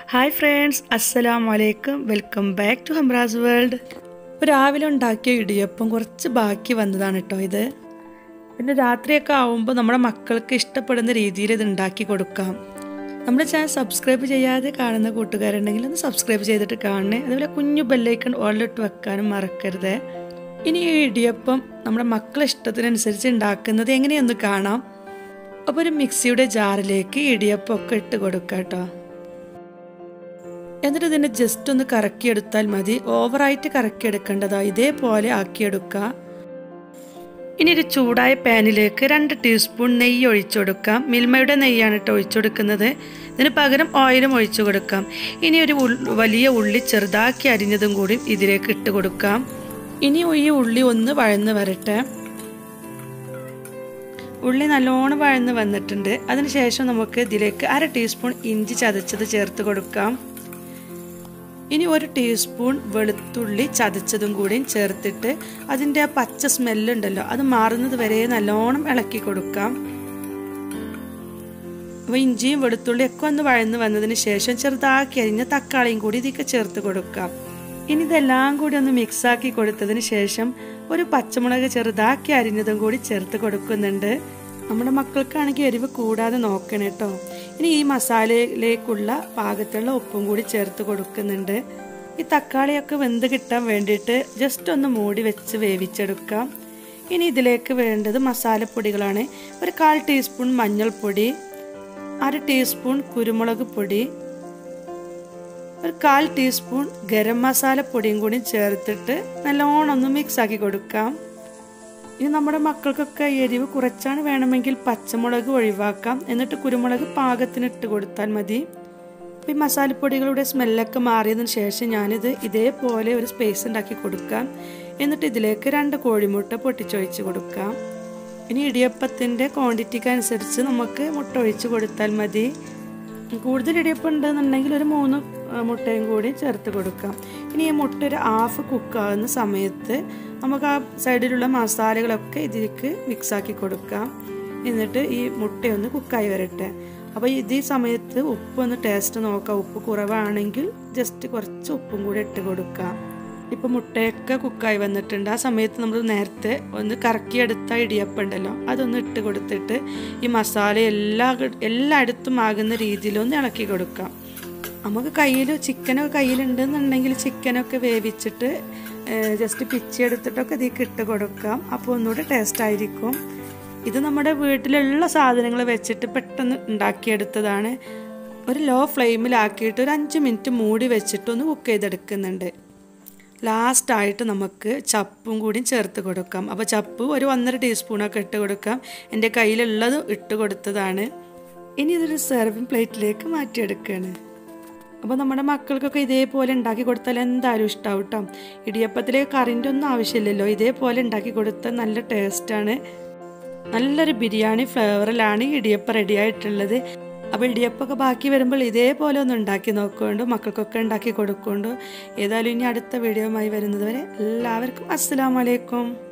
hi friends അസ്സലാം വലൈക്കും welcome back to Hamraz world ഇപ്പോൾ രാവിലെ ഉണ്ടാക്കിയ ഇടിയപ്പം കുറച്ച് ബാക്കി വന്നതാണ് കേട്ടോ ഇത് പിന്നെ രാത്രിയൊക്കെ ആവുമ്പോൾ നമ്മുടെ മക്കൾക്ക് ഇഷ്ടപ്പെടുന്ന രീതിയിൽ ഇത് ഉണ്ടാക്കി കൊടുക്കാം നമ്മുടെ ചാനൽ സബ്സ്ക്രൈബ് ചെയ്യാതെ കാണുന്ന കൂട്ടുകാരുണ്ടെങ്കിൽ ഒന്ന് സബ്സ്ക്രൈബ് ചെയ്തിട്ട് കാണണേ അതുപോലെ കുഞ്ഞു ബെല്ലൈക്കൺ ഓളിലിട്ട് വെക്കാനും മറക്കരുത് ഇനി ഈ ഇടിയപ്പം നമ്മുടെ മക്കളെ ഇഷ്ടത്തിനനുസരിച്ച് ഉണ്ടാക്കുന്നത് എങ്ങനെയൊന്ന് കാണാം അപ്പോൾ ഒരു മിക്സിയുടെ ജാറിലേക്ക് ഇടിയപ്പം ഒക്കെ ഇട്ട് കൊടുക്കാം കേട്ടോ എന്നിട്ട് ഇതിനെ ജസ്റ്റ് ഒന്ന് കറക്കിയെടുത്താൽ മതി ഓവറായിട്ട് കറക്കിയെടുക്കേണ്ടതാ ഇതേപോലെ ആക്കിയെടുക്കുക ഇനി ഒരു ചൂടായ പാനിലേക്ക് രണ്ട് ടീസ്പൂൺ നെയ്യ് ഒഴിച്ചു കൊടുക്കാം മിൽമയുടെ നെയ്യാണ് കേട്ടോ ഒഴിച്ചു കൊടുക്കുന്നത് ഇതിന് പകരം ഓയിലും ഒഴിച്ചു കൊടുക്കാം ഇനി ഒരു വലിയ ഉള്ളി ചെറുതാക്കി അരിഞ്ഞതും കൂടി ഇതിലേക്ക് ഇട്ട് കൊടുക്കാം ഇനി ഈ ഉള്ളി ഒന്ന് വഴന്ന് വരട്ടെ ഉള്ളി നല്ലോണം വഴന്ന് വന്നിട്ടുണ്ട് അതിനുശേഷം നമുക്ക് ഇതിലേക്ക് അര ടീസ്പൂൺ ഇഞ്ചി ചതച്ചത് ചേർത്ത് കൊടുക്കാം ഇനി ഒരു ടീസ്പൂൺ വെളുത്തുള്ളി ചതച്ചതും കൂടിയും ചേർത്തിട്ട് അതിൻ്റെ ആ പച്ച സ്മെല്ലുണ്ടല്ലോ അത് മാറുന്നത് വരെ നല്ലോണം ഇളക്കി കൊടുക്കാം അപ്പോൾ ഇഞ്ചിയും വെളുത്തുള്ളിയും ഒക്കെ ഒന്ന് വഴന്ന് വന്നതിന് ശേഷം ചെറുതാക്കി അരിഞ്ഞ തക്കാളിയും കൂടി ഇതൊക്കെ ചേർത്ത് കൊടുക്കാം ഇനി ഇതെല്ലാം കൂടി ഒന്ന് മിക്സാക്കി കൊടുത്തതിന് ശേഷം ഒരു പച്ചമുളക് ചെറുതാക്കി അരിഞ്ഞതും കൂടി ചേർത്ത് കൊടുക്കുന്നുണ്ട് നമ്മുടെ മക്കൾക്കാണെങ്കിൽ എരിവ് കൂടാതെ നോക്കണം കേട്ടോ ഇനി ഈ മസാലയിലേക്കുള്ള പാകത്തിലുള്ള ഉപ്പും കൂടി ചേർത്ത് കൊടുക്കുന്നുണ്ട് ഈ തക്കാളിയൊക്കെ വെന്ത് കിട്ടാൻ വേണ്ടിയിട്ട് ജസ്റ്റ് ഒന്ന് മൂടി വെച്ച് വേവിച്ചെടുക്കാം ഇനി ഇതിലേക്ക് വേണ്ടത് മസാലപ്പൊടികളാണ് ഒരു കാൽ ടീസ്പൂൺ മഞ്ഞൾപ്പൊടി അര ടീസ്പൂൺ കുരുമുളക് പൊടി ഒരു കാൽ ടീസ്പൂൺ ഗരം മസാല പൊടിയും കൂടി ചേർത്തിട്ട് നല്ലോണം ഒന്ന് മിക്സ് ആക്കി കൊടുക്കാം ഇനി നമ്മുടെ മക്കൾക്കൊക്കെ എരിവ് കുറച്ചാണ് വേണമെങ്കിൽ പച്ചമുളക് ഒഴിവാക്കാം എന്നിട്ട് കുരുമുളക് പാകത്തിന് ഇട്ട് കൊടുത്താൽ മതി ഈ മസാലപ്പൊടികളുടെ സ്മെല്ലൊക്കെ മാറിയതിന് ശേഷം ഞാനിത് ഇതേപോലെ ഒരു സ്പേസ് ഉണ്ടാക്കി കൊടുക്കാം എന്നിട്ട് ഇതിലേക്ക് രണ്ട് കോഴിമുട്ട പൊട്ടിച്ചൊഴിച്ച് കൊടുക്കാം ഇനി ഇടിയപ്പത്തിൻ്റെ ക്വാണ്ടിറ്റിക്ക് അനുസരിച്ച് നമുക്ക് മുട്ട ഒഴിച്ച് കൊടുത്താൽ മതി കൂടുതൽ ഇടിയപ്പം ഉണ്ടെന്നുണ്ടെങ്കിൽ ഒരു മൂന്ന് മുട്ടയും കൂടി ചേർത്ത് കൊടുക്കാം ഇനി ഈ മുട്ട ഒരു ഹാഫ് കുക്കാവുന്ന സമയത്ത് നമുക്ക് ആ സൈഡിലുള്ള മസാലകളൊക്കെ ഇതിലേക്ക് മിക്സാക്കി കൊടുക്കാം എന്നിട്ട് ഈ മുട്ടയൊന്ന് കുക്കായി വരട്ടെ അപ്പോൾ ഇത് ഈ സമയത്ത് ഉപ്പൊന്ന് ടേസ്റ്റ് നോക്കാം ഉപ്പ് കുറവാണെങ്കിൽ ജസ്റ്റ് കുറച്ച് ഉപ്പും കൂടി ഇട്ട് കൊടുക്കാം ഇപ്പോൾ മുട്ടയൊക്കെ കുക്കായി വന്നിട്ടുണ്ട് ആ സമയത്ത് നമ്മൾ നേരത്തെ ഒന്ന് കറക്കിയെടുത്ത ഇടിയപ്പം ഉണ്ടല്ലോ അതൊന്ന് ഇട്ട് കൊടുത്തിട്ട് ഈ മസാല എല്ലാ എല്ലായിടത്തും ആകുന്ന രീതിയിലൊന്ന് ഇളക്കി കൊടുക്കാം നമുക്ക് കയ്യിൽ ചിക്കനൊക്കെ കയ്യിലുണ്ടെന്നുണ്ടെങ്കിൽ ചിക്കനൊക്കെ വേവിച്ചിട്ട് ജസ്റ്റ് പിച്ചെടുത്തിട്ടൊക്കെ ഇതിലേക്ക് ഇട്ട് കൊടുക്കാം അപ്പോൾ ഒന്നുകൂടെ ടേസ്റ്റ് ആയിരിക്കും ഇത് നമ്മുടെ വീട്ടിലുള്ള സാധനങ്ങൾ വെച്ചിട്ട് പെട്ടെന്ന് ഉണ്ടാക്കിയെടുത്തതാണ് ഒരു ലോ ഫ്ലെയിമിലാക്കിയിട്ട് ഒരു അഞ്ച് മിനിറ്റ് മൂടി വെച്ചിട്ട് ഒന്ന് കുക്ക് ചെയ്തെടുക്കുന്നുണ്ട് ലാസ്റ്റായിട്ട് നമുക്ക് ചപ്പും കൂടി ചേർത്ത് കൊടുക്കാം അപ്പോൾ ചപ്പ് ഒരു ഒന്നര ടീസ്പൂണൊക്കെ ഇട്ട് കൊടുക്കാം എൻ്റെ കയ്യിലുള്ളത് ഇട്ട് കൊടുത്തതാണ് ഇനി ഇതൊരു സെർവിങ് പ്ലേറ്റിലേക്ക് മാറ്റിയെടുക്കുകയാണ് അപ്പോൾ നമ്മുടെ മക്കൾക്കൊക്കെ ഇതേപോലെ ഉണ്ടാക്കി കൊടുത്താൽ എന്തായാലും ഇഷ്ടമാവും കേട്ടോ ഇടിയപ്പത്തിലേക്ക് കറിൻ്റെ ഒന്നും ആവശ്യമില്ലല്ലോ ഇതേപോലെ ഉണ്ടാക്കി കൊടുത്താൽ നല്ല ടേസ്റ്റാണ് നല്ലൊരു ബിരിയാണി ഫ്ലേവറിലാണ് ഇടിയപ്പം റെഡി ആയിട്ടുള്ളത് അപ്പോൾ ഇടിയപ്പമൊക്കെ ബാക്കി വരുമ്പോൾ ഇതേപോലെ ഒന്ന് ഉണ്ടാക്കി നോക്കുകൊണ്ട് മക്കൾക്കൊക്കെ ഉണ്ടാക്കി കൊടുക്കുകൊണ്ട് ഏതായാലും ഇനി അടുത്ത വീഡിയോയുമായി വരുന്നത് വരെ എല്ലാവർക്കും അസ്സാം വലൈക്കും